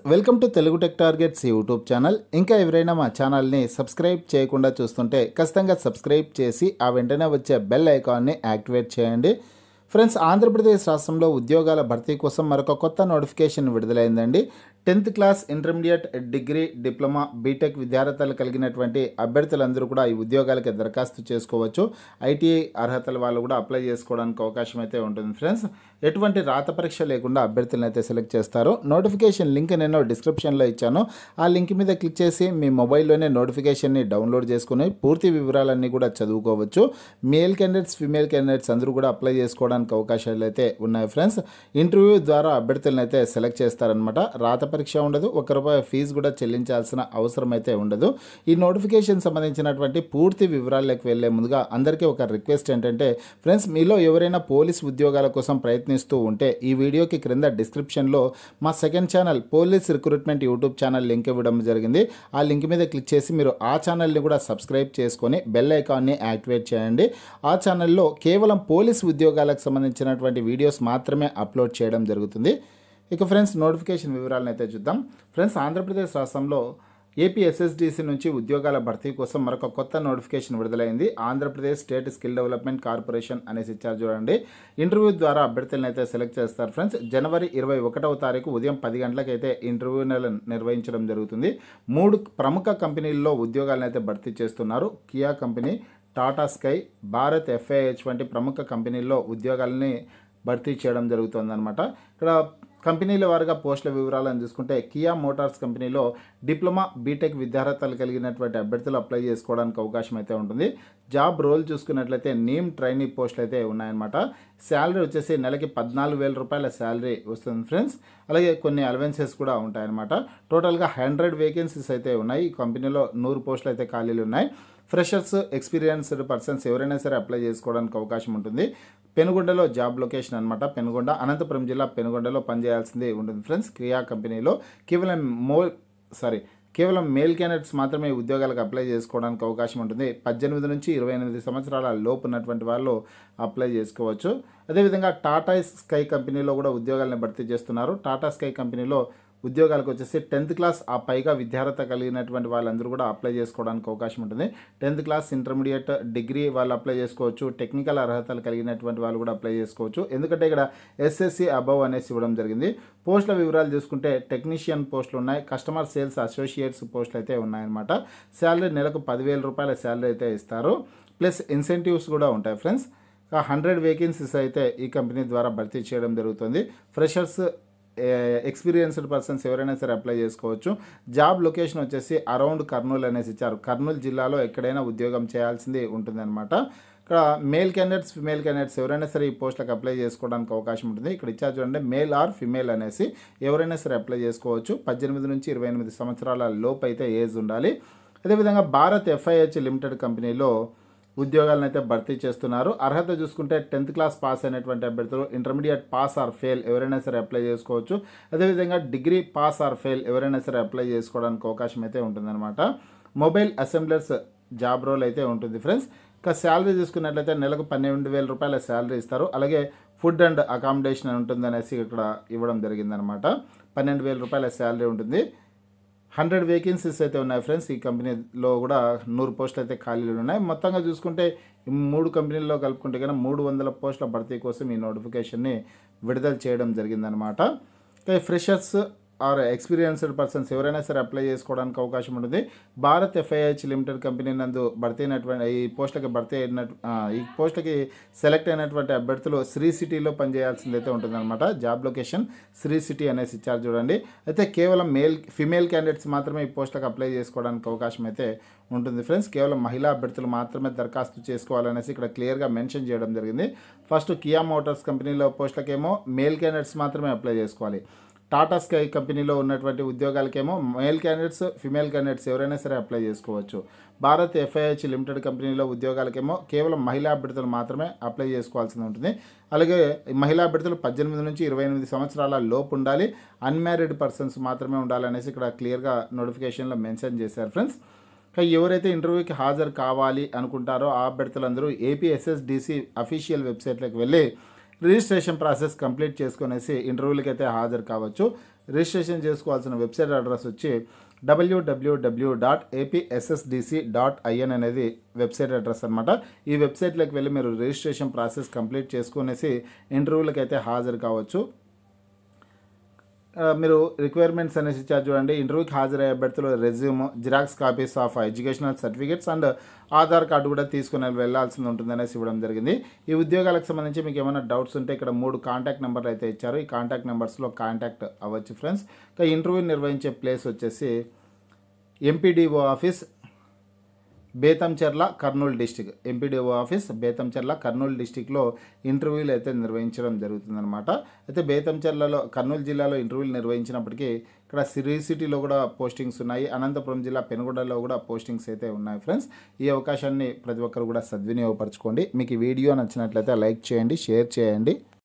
welcome to Telugu tech targets YouTube channel ఇంకా ఎవరైనా మా ఛానల్ని సబ్స్క్రైబ్ చేయకుండా చూస్తుంటే ఖచ్చితంగా సబ్స్క్రైబ్ చేసి ఆ వెంటనే వచ్చే బెల్ ఐకాన్ని యాక్టివేట్ చేయండి ఫ్రెండ్స్ ఆంధ్రప్రదేశ్ రాష్ట్రంలో ఉద్యోగాల భర్తీ కోసం మరొక కొత్త నోటిఫికేషన్ విడుదలైందండి tenth class intermediate degree diploma B Tech విద్యార్హతలు కలిగినటువంటి అభ్యర్థులందరూ కూడా ఈ ఉద్యోగాలకి దరఖాస్తు చేసుకోవచ్చు ఐటీఐ అర్హతల వాళ్ళు కూడా అప్లై చేసుకోవడానికి అవకాశం అయితే ఉంటుంది ఫ్రెండ్స్ ఎటువంటి రాత పరీక్ష లేకుండా అభ్యర్థులను అయితే సెలెక్ట్ చేస్తారు నోటిఫికేషన్ లింక్ నేను డిస్క్రిప్షన్లో ఇచ్చాను ఆ లింక్ మీద క్లిక్ చేసి మీ మొబైల్లోనే నోటిఫికేషన్ని డౌన్లోడ్ చేసుకుని పూర్తి వివరాలన్నీ కూడా చదువుకోవచ్చు మేల్ క్యాండిడేట్స్ ఫీమేల్ క్యాండిడేట్స్ అందరూ కూడా అప్లై చేసుకోవడానికి అవకాశాలు అయితే ఉన్నాయి ఫ్రెండ్స్ ఇంటర్వ్యూ ద్వారా అభ్యర్థులను అయితే సెలెక్ట్ చేస్తారనమాట రాత పరీక్ష ఉండదు ఒక రూపాయి ఫీజు కూడా చెల్లించాల్సిన అవసరం అయితే ఉండదు ఈ నోటిఫికేషన్ సంబంధించినటువంటి పూర్తి వివరాల్లోకి వెళ్లే ముందుగా అందరికీ ఒక రిక్వెస్ట్ ఏంటంటే ఫ్రెండ్స్ మీలో ఎవరైనా పోలీస్ ఉద్యోగాల కోసం ప్రయత్నిస్తూ ఉంటే ఈ వీడియోకి క్రింద డిస్క్రిప్షన్లో మా second channel police recruitment YouTube channel link ఇవ్వడం జరిగింది ఆ లింక్ మీద క్లిక్ చేసి మీరు ఆ ఛానల్ని కూడా సబ్స్క్రైబ్ చేసుకొని బెల్ ఐకాన్ని యాక్టివేట్ చేయండి ఆ ఛానల్లో కేవలం పోలీస్ ఉద్యోగాలకు సంబంధించినటువంటి వీడియోస్ మాత్రమే అప్లోడ్ చేయడం జరుగుతుంది ఇక ఫ్రెండ్స్ నోటిఫికేషన్ వివరాలను అయితే చూద్దాం ఫ్రెండ్స్ ఆంధ్రప్రదేశ్ రాష్ట్రంలో ఏపీ ఎస్ఎస్డిసి నుంచి ఉద్యోగాల భర్తీ కోసం మరొక కొత్త నోటిఫికేషన్ విడుదలైంది Andhra Pradesh state skill development corporation అనేసి ఇచ్చారు చూడండి ఇంటర్వ్యూ ద్వారా అభ్యర్థులను అయితే సెలెక్ట్ చేస్తారు ఫ్రెండ్స్ జనవరి ఇరవై ఒకటవ తారీఖు ఉదయం పది గంటలకైతే ఇంటర్వ్యూలను నిర్వహించడం జరుగుతుంది మూడు ప్రముఖ కంపెనీల్లో ఉద్యోగాలను అయితే భర్తీ చేస్తున్నారు Kia company Tata Sky Bharat FIH వంటి ప్రముఖ కంపెనీల్లో ఉద్యోగాలని భర్తీ చేయడం జరుగుతుందన్నమాట ఇక్కడ కంపెనీల వారిగా పోస్టుల వివరాలను చూసుకుంటే కియా మోటార్స్ కంపెనీలో డిప్లొమా బీటెక్ విద్యార్హతలు కలిగినటువంటి అభ్యర్థులు అప్లై చేసుకోవడానికి అవకాశం అయితే ఉంటుంది జాబ్ రోల్ చూసుకున్నట్లయితే నీమ్ ట్రైనీ పోస్టులు అయితే ఉన్నాయన్నమాట శాలరీ వచ్చేసి నెలకి పద్నాలుగు వేల రూపాయల శాలరీ వస్తుంది ఫ్రెండ్స్ అలాగే కొన్ని అలవెన్సెస్ కూడా ఉంటాయన్నమాట టోటల్గా హండ్రెడ్ వేకెన్సీస్ అయితే ఉన్నాయి ఈ కంపెనీలో నూరు పోస్టులు అయితే ఖాళీలు ఉన్నాయి ఫ్రెషర్స్ ఎక్స్పీరియన్స్డ్ పర్సన్స్ ఎవరైనా సరే అప్లై చేసుకోవడానికి అవకాశం ఉంటుంది పెనుగొండలో జాబ్ లొకేషన్ అనమాట పెనుగొండ అనంతపురం జిల్లా పెనుగొండలో పనిచేయాల్సింది ఉంటుంది ఫ్రెండ్స్ క్రియా కంపెనీలో కేవలం మో సారీ కేవలం మేల్ క్యాండిడేట్స్ మాత్రమే ఈ ఉద్యోగాలకు అప్లై చేసుకోవడానికి అవకాశం ఉంటుంది పద్దెనిమిది నుంచి ఇరవై ఎనిమిది సంవత్సరాల లోపు ఉన్నటువంటి వాళ్ళు అప్లై చేసుకోవచ్చు అదేవిధంగా టాటా స్కై కంపెనీలో కూడా ఉద్యోగాలను భర్తీ చేస్తున్నారు టాటా స్కై కంపెనీలో ఉద్యోగాలకు వచ్చేసి టెన్త్ క్లాస్ ఆ పైగా విద్యార్హత కలిగినటువంటి వాళ్ళందరూ కూడా అప్లై చేసుకోవడానికి అవకాశం ఉంటుంది టెన్త్ క్లాస్ ఇంటర్మీడియట్ డిగ్రీ వాళ్ళు అప్లై చేసుకోవచ్చు టెక్నికల్ అర్హతలు కలిగినటువంటి వాళ్ళు కూడా అప్లై చేసుకోవచ్చు ఎందుకంటే ఇక్కడ ఎస్ఎస్సి అబవ్ అనేసి ఇవ్వడం జరిగింది పోస్టుల వివరాలు చూసుకుంటే టెక్నీషియన్ పోస్టులు ఉన్నాయి కస్టమర్ సేల్స్ అసోసియేట్స్ పోస్టులు అయితే ఉన్నాయన్నమాట శాలరీ నెలకు పదివేల రూపాయల శాలరీ అయితే ఇస్తారు ప్లస్ ఇన్సెంటివ్స్ కూడా ఉంటాయి ఫ్రెండ్స్ హండ్రెడ్ వేకెన్సీస్ అయితే ఈ కంపెనీ ద్వారా భర్తీ చేయడం జరుగుతుంది ఫ్రెషర్స్ ఎక్స్పీరియన్స్డ్ పర్సన్స్ ఎవరైనా సరే అప్లై చేసుకోవచ్చు జాబ్ లొకేషన్ వచ్చేసి అరౌండ్ కర్నూలు అనేసి ఇచ్చారు కర్నూలు జిల్లాలో ఎక్కడైనా ఉద్యోగం చేయాల్సింది ఉంటుందన్నమాట ఇక్కడ మేల్ క్యాండిడేట్స్ ఫిమేల్ క్యాండిడేట్స్ ఎవరైనా సరే ఈ పోస్టులకు అప్లై చేసుకోవడానికి అవకాశం ఉంటుంది ఇక్కడ ఇచ్చారు చూడండి మేల్ ఆర్ ఫిమేల్ అనేసి ఎవరైనా సరే అప్లై చేసుకోవచ్చు పద్దెనిమిది నుంచి ఇరవై ఎనిమిది సంవత్సరాల లోపు అయితే ఏజ్ ఉండాలి అదేవిధంగా భారత్ ఎఫ్ఐహెచ్ లిమిటెడ్ కంపెనీలో ఉద్యోగాలను అయితే భర్తీ చేస్తున్నారు అర్హత చూసుకుంటే టెన్త్ క్లాస్ పాస్ అయినటువంటి అభ్యర్థులు ఇంటర్మీడియట్ పాస్ ఆర్ ఫెయిల్ ఎవరైనా సరే అప్లై చేసుకోవచ్చు అదేవిధంగా డిగ్రీ పాస్ ఆర్ ఫెయిల్ ఎవరైనా సరే అప్లై చేసుకోవడానికి అవకాశం అయితే ఉంటుందన్నమాట మొబైల్ అసెంబ్లర్స్ జాబ్ రోల్ అయితే ఉంటుంది ఫ్రెండ్స్ ఇంకా శాలరీ తీసుకున్నట్లయితే నెలకు పన్నెండు వేల రూపాయల శాలరీ ఇస్తారు అలాగే ఫుడ్ అండ్ అకామిడేషన్ ఉంటుందనేసి ఇక్కడ ఇవ్వడం జరిగిందనమాట పన్నెండు వేల రూపాయల శాలరీ ఉంటుంది హండ్రెడ్ వేకెన్సీస్ అయితే ఉన్నాయి ఫ్రెండ్స్ ఈ కంపెనీలో కూడా నూరు పోస్టులు అయితే ఖాళీలు ఉన్నాయి మొత్తంగా చూసుకుంటే ఈ మూడు కంపెనీల్లో కలుపుకుంటే కన్నా మూడు వందల పోస్టుల భర్తీ కోసం ఈ నోటిఫికేషన్ని విడుదల చేయడం జరిగిందనమాట ఫ్రెషర్స్ ఆర్ ఎక్స్పీరియన్స్డ్ పర్సన్స్ ఎవరైనా సరే అప్లై చేసుకోవడానికి అవకాశం ఉంటుంది భారత్ ఎఫ్ఐహెచ్ లిమిటెడ్ కంపెనీ నందు భర్తీ అయినటువంటి ఈ పోస్టులకి భర్తీ అయినట్టు ఈ పోస్టులకి సెలెక్ట్ అయినటువంటి అభ్యర్థులు శ్రీ సిటీలో పనిచేయాల్సింది అయితే ఉంటుందన్నమాట జాబ్ లొకేషన్ శ్రీ సిటీ అనేసి ఇచ్చారు చూడండి అయితే కేవలం మేల్ ఫిమేల్ క్యాండిడేట్స్ మాత్రమే ఈ పోస్టులకు అప్లై చేసుకోవడానికి అవకాశం అయితే ఉంటుంది ఫ్రెండ్స్ కేవలం మహిళా అభ్యర్థులు మాత్రమే దరఖాస్తు చేసుకోవాలనేసి ఇక్కడ క్లియర్గా మెన్షన్ చేయడం జరిగింది ఫస్ట్ కియా మోటార్స్ కంపెనీలో పోస్టులకేమో మేల్ క్యాండిడేట్స్ మాత్రమే అప్లై చేసుకోవాలి టాటా స్కై కంపెనీలో ఉన్నటువంటి ఉద్యోగాలకేమో మేల్ క్యాండిడేట్స్ ఫిమేల్ క్యాండిడేట్స్ ఎవరైనా సరే అప్లై చేసుకోవచ్చు భారత్ ఎఫ్ఐహెచ్ లిమిటెడ్ కంపెనీలో ఉద్యోగాలకేమో కేవలం మహిళా అభ్యర్థులు మాత్రమే అప్లై చేసుకోవాల్సి ఉంటుంది అలాగే మహిళా అభ్యర్థులు పద్దెనిమిది నుంచి ఇరవై ఎనిమిది సంవత్సరాల లోపు ఉండాలి అన్మ్యారీడ్ పర్సన్స్ మాత్రమే ఉండాలనేసి ఇక్కడ క్లియర్గా నోటిఫికేషన్లో మెన్షన్ చేశారు ఫ్రెండ్స్ ఇంకా ఎవరైతే ఇంటర్వ్యూకి హాజరు కావాలి అనుకుంటారో ఆ అభ్యర్థులందరూ ఏపీ ఎస్ఎస్డిసి అఫీషియల్ వెబ్సైట్లోకి వెళ్ళి రిజిస్ట్రేషన్ ప్రాసెస్ కంప్లీట్ చేసుకునేసి ఇంటర్వ్యూలకి అయితే హాజరు కావచ్చు రిజిస్ట్రేషన్ చేసుకోవాల్సిన వెబ్సైట్ అడ్రస్ వచ్చి WWW dot APSSDC dot IN అనేది వెబ్సైట్ అడ్రస్ అనమాట ఈ వెబ్సైట్లోకి వెళ్ళి మీరు రిజిస్ట్రేషన్ ప్రాసెస్ కంప్లీట్ చేసుకునేసి ఇంటర్వ్యూలకు అయితే హాజరు కావచ్చు ఆ, మీరు రిక్వైర్మెంట్స్ అనేసి ఇచ్చారు చూడండి ఇంటర్వ్యూకి హాజరయ్యే అభ్యర్థులు resume xerox copies of educational certificates and Aadhaar card కూడా తీసుకుని వెళ్ళాల్సింది ఉంటుంది అనేసి ఇవ్వడం జరిగింది ఈ ఉద్యోగాలకు సంబంధించి మీకు ఏమైనా డౌట్స్ ఉంటే ఇక్కడ మూడు కాంటాక్ట్ నెంబర్లు అయితే ఇచ్చారు ఈ కాంటాక్ట్ నెంబర్స్లో కాంటాక్ట్ అవ్వచ్చు ఫ్రెండ్స్ ఇంకా ఇంటర్వ్యూ నిర్వహించే ప్లేస్ వచ్చేసి MPDO office Bethamcherla Kurnool district MPDO office Bethamcherla Kurnool డిస్టిక్లో ఇంటర్వ్యూలు అయితే నిర్వహించడం జరుగుతుందన్నమాట అయితే బేతంచెర్లలో కర్నూలు జిల్లాలో ఇంటర్వ్యూలు నిర్వహించినప్పటికీ ఇక్కడ సిరీ సిటీలో కూడా పోస్టింగ్స్ ఉన్నాయి అనంతపురం జిల్లా పెనుగొండలో కూడా పోస్టింగ్స్ అయితే ఉన్నాయి ఫ్రెండ్స్ ఈ అవకాశాన్ని ప్రతి ఒక్కరు కూడా సద్వినియోగపరచుకోండి మీకు ఈ వీడియో నచ్చినట్లయితే లైక్ చేయండి షేర్ చేయండి